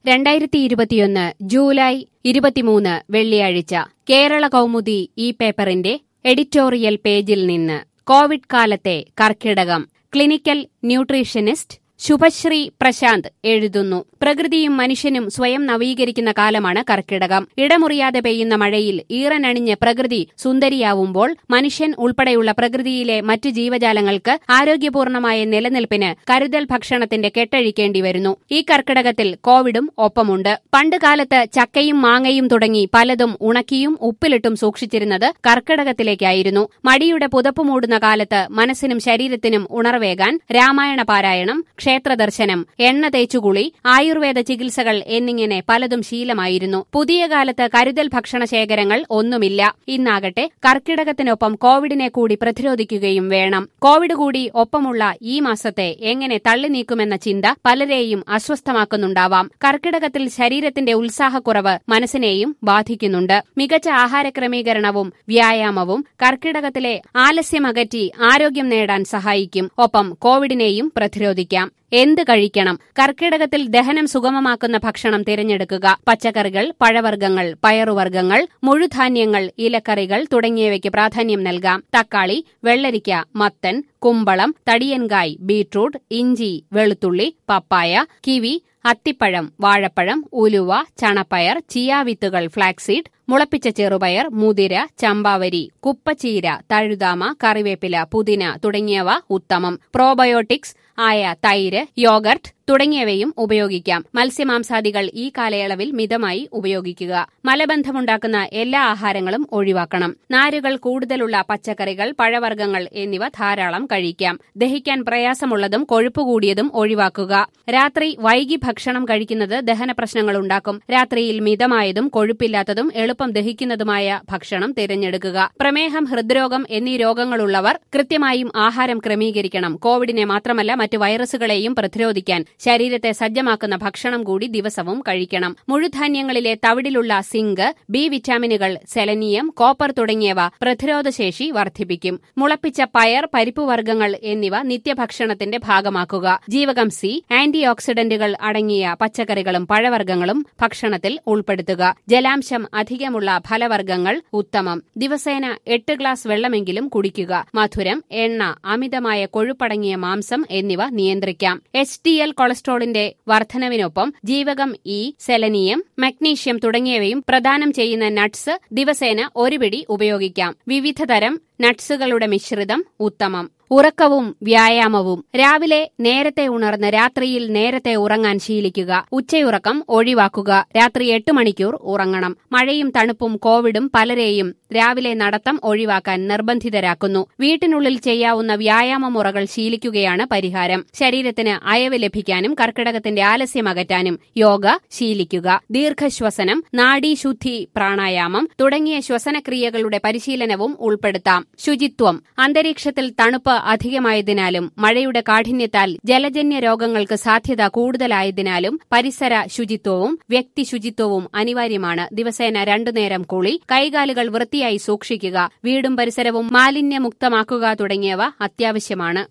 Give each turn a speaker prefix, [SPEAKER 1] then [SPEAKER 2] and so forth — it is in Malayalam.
[SPEAKER 1] രണ്ടായിരത്തി ഇരുപത്തിയൊന്ന് ജൂലൈ ഇരുപത്തിമൂന്ന് വെള്ളിയാഴ്ച കേരള കൗമുദി ഈ പേപ്പറിന്റെ എഡിറ്റോറിയൽ പേജിൽ നിന്ന് കോവിഡ് കാലത്തെ കർക്കിടകം ക്ലിനിക്കൽ ന്യൂട്രീഷനിസ്റ്റ് ശുഭശ്രീ പ്രശാന്ത് എഴുതുന്നു പ്രകൃതിയും മനുഷ്യനും സ്വയം നവീകരിക്കുന്ന കാലമാണ് കർക്കിടകം ഇടമുറിയാതെ പെയ്യുന്ന മഴയിൽ ഈറനണിഞ്ഞ് പ്രകൃതി സുന്ദരിയാവുമ്പോൾ മനുഷ്യൻ ഉൾപ്പെടെയുള്ള പ്രകൃതിയിലെ മറ്റു ജീവജാലങ്ങൾക്ക് ആരോഗ്യപൂർണമായ നിലനിൽപ്പിന് കരുതൽ ഭക്ഷണത്തിന്റെ കെട്ടഴിക്കേണ്ടി വരുന്നു ഈ കർക്കിടകത്തിൽ കോവിഡും ഒപ്പമുണ്ട് പണ്ട് കാലത്ത് ചക്കയും മാങ്ങയും തുടങ്ങി പലതും ഉണക്കിയും ഉപ്പിലിട്ടും സൂക്ഷിച്ചിരുന്നത് കർക്കിടകത്തിലേക്കായിരുന്നു മടിയുടെ പുതപ്പ് മൂടുന്ന കാലത്ത് മനസ്സിനും ശരീരത്തിനും ഉണർവേകാൻ രാമായണ പാരായണം ക്ഷേത്രദർശനം എണ്ണ തേച്ചുകുളി ആയുർവേദ ചികിത്സകൾ എന്നിങ്ങനെ പലതും ശീലമായിരുന്നു പുതിയ കാലത്ത് കരുതൽ ഭക്ഷണ ശേഖരങ്ങൾ ഒന്നുമില്ല ഇന്നാകട്ടെ കർക്കിടകത്തിനൊപ്പം കോവിഡിനെ കൂടി പ്രതിരോധിക്കുകയും വേണം കോവിഡ് കൂടി ഒപ്പമുള്ള ഈ മാസത്തെ എങ്ങനെ തള്ളി നീക്കുമെന്ന ചിന്ത പലരെയും അസ്വസ്ഥമാക്കുന്നുണ്ടാവാം കർക്കിടകത്തിൽ ശരീരത്തിന്റെ ഉത്സാഹക്കുറവ് മനസ്സിനെയും ബാധിക്കുന്നുണ്ട് മികച്ച ആഹാര ക്രമീകരണവും വ്യായാമവും കർക്കിടകത്തിലെ ആലസ്യമകറ്റി ആരോഗ്യം നേടാൻ സഹായിക്കും ഒപ്പം കോവിഡിനെയും പ്രതിരോധിക്കാം എന്ത് കഴിക്കണം കർക്കിടകത്തിൽ ദഹനം സുഗമമാക്കുന്ന ഭക്ഷണം തിരഞ്ഞെടുക്കുക പച്ചക്കറികൾ പഴവർഗ്ഗങ്ങൾ പയറുവർഗ്ഗങ്ങൾ മുഴുധാന്യങ്ങൾ ഇലക്കറികൾ തുടങ്ങിയവയ്ക്ക് പ്രാധാന്യം നൽകാം തക്കാളി വെള്ളരിക്ക മത്തൻ കുമ്പളം തടിയൻകായ് ബീട്രൂട്ട് ഇഞ്ചി വെളുത്തുള്ളി പപ്പായ കിവി അത്തിപ്പഴം വാഴപ്പഴം ഉലുവ ചണപ്പയർ ചിയാവിത്തുകൾ ഫ്ലാക്സീഡ് മുളപ്പിച്ച ചെറുപയർ മുതിര ചമ്പാവരി കുപ്പച്ചീര തഴുതാമ കറിവേപ്പില പുതിന തുടങ്ങിയവ ഉത്തമം പ്രോബയോട്ടിക്സ് ആയ തൈര് യോഗർട്ട് തുടങ്ങിയവയും ഉപയോഗിക്കാം മത്സ്യമാംസാദികൾ ഈ കാലയളവിൽ മിതമായി ഉപയോഗിക്കുക മലബന്ധമുണ്ടാക്കുന്ന എല്ലാ ആഹാരങ്ങളും ഒഴിവാക്കണം നാരുകൾ കൂടുതലുള്ള പച്ചക്കറികൾ പഴവർഗ്ഗങ്ങൾ എന്നിവ ധാരാളം കഴിക്കാം ദഹിക്കാൻ പ്രയാസമുള്ളതും കൊഴുപ്പ് കൂടിയതും ഒഴിവാക്കുക രാത്രി വൈകി ഭക്ഷണം കഴിക്കുന്നത് ദഹന പ്രശ്നങ്ങൾ ഉണ്ടാക്കും രാത്രിയിൽ മിതമായതും കൊഴുപ്പില്ലാത്തതും എളുപ്പം ദഹിക്കുന്നതുമായ ഭക്ഷണം തിരഞ്ഞെടുക്കുക പ്രമേഹം ഹൃദ്രോഗം എന്നീ രോഗങ്ങളുള്ളവർ കൃത്യമായും ആഹാരം ക്രമീകരിക്കണം കോവിഡിനെ മാത്രമല്ല മറ്റു വൈറസുകളെയും പ്രതിരോധിക്കാൻ ശരീരത്തെ സജ്ജമാക്കുന്ന ഭക്ഷണം കൂടി ദിവസവും കഴിക്കണം മുഴുധാന്യങ്ങളിലെ തവിടിലുള്ള സിങ്ക് ബി വിറ്റാമിനുകൾ സെലനിയം കോപ്പർ തുടങ്ങിയവ പ്രതിരോധശേഷി വർദ്ധിപ്പിക്കും മുളപ്പിച്ച പയർ പരിപ്പുവർഗ്ഗങ്ങൾ എന്നിവ നിത്യഭക്ഷണത്തിന്റെ ഭാഗമാക്കുക ജീവകം സി ആന്റി ഓക്സിഡന്റുകൾ അടങ്ങിയ പച്ചക്കറികളും പഴവർഗ്ഗങ്ങളും ഭക്ഷണത്തിൽ ഉൾപ്പെടുത്തുക ജലാംശം അധികമുള്ള ഫലവർഗ്ഗങ്ങൾ ഉത്തമം ദിവസേന എട്ട് ഗ്ലാസ് വെള്ളമെങ്കിലും കുടിക്കുക മധുരം എണ്ണ അമിതമായ കൊഴുപ്പടങ്ങിയ മാംസം എന്നിവ നിയന്ത്രിക്കാം എച്ച് ഡി എൽ കൊളസ്ട്രോളിന്റെ വർധനവിനൊപ്പം ജീവകം ഇ സെലനിയം മഗ്നീഷ്യം തുടങ്ങിയവയും പ്രദാനം ചെയ്യുന്ന നട്ട്സ് ദിവസേന ഒരു പിടി ഉപയോഗിക്കാം വിവിധതരം നട്ട്സുകളുടെ മിശ്രിതം ഉത്തമം ഉറക്കവും വ്യായാമവും രാവിലെ നേരത്തെ ഉണർന്ന് രാത്രിയിൽ നേരത്തെ ഉറങ്ങാൻ ശീലിക്കുക ഉച്ചയുറക്കം ഒഴിവാക്കുക രാത്രി എട്ട് മണിക്കൂർ ഉറങ്ങണം മഴയും തണുപ്പും കോവിഡും പലരെയും രാവിലെ നടത്തം ഒഴിവാക്കാൻ നിർബന്ധിതരാക്കുന്നു വീട്ടിനുള്ളിൽ ചെയ്യാവുന്ന വ്യായാമ മുറകൾ ശീലിക്കുകയാണ് പരിഹാരം ശരീരത്തിന് അയവ് ലഭിക്കാനും കർക്കിടകത്തിന്റെ ആലസ്യം അകറ്റാനും യോഗ ശീലിക്കുക ദീർഘശ്വസനം നാഡീശുദ്ധി പ്രാണായാമം തുടങ്ങിയ ശ്വസനക്രിയകളുടെ പരിശീലനവും ഉൾപ്പെടുത്താം ശുചിത്വം അന്തരീക്ഷത്തിൽ തണുപ്പ് അധികമായതിനാലും മഴയുടെ കാഠിന്യത്താൽ ജലജന്യ രോഗങ്ങൾക്ക് സാധ്യത കൂടുതലായതിനാലും പരിസര ശുചിത്വവും വ്യക്തി ശുചിത്വവും അനിവാര്യമാണ് ദിവസേന രണ്ടുനേരം കുളി കൈകാലുകൾ വൃത്തിയായി സൂക്ഷിക്കുക വീടും പരിസരവും മാലിന്യമുക്തമാക്കുക തുടങ്ങിയവ അത്യാവശ്യമാണ്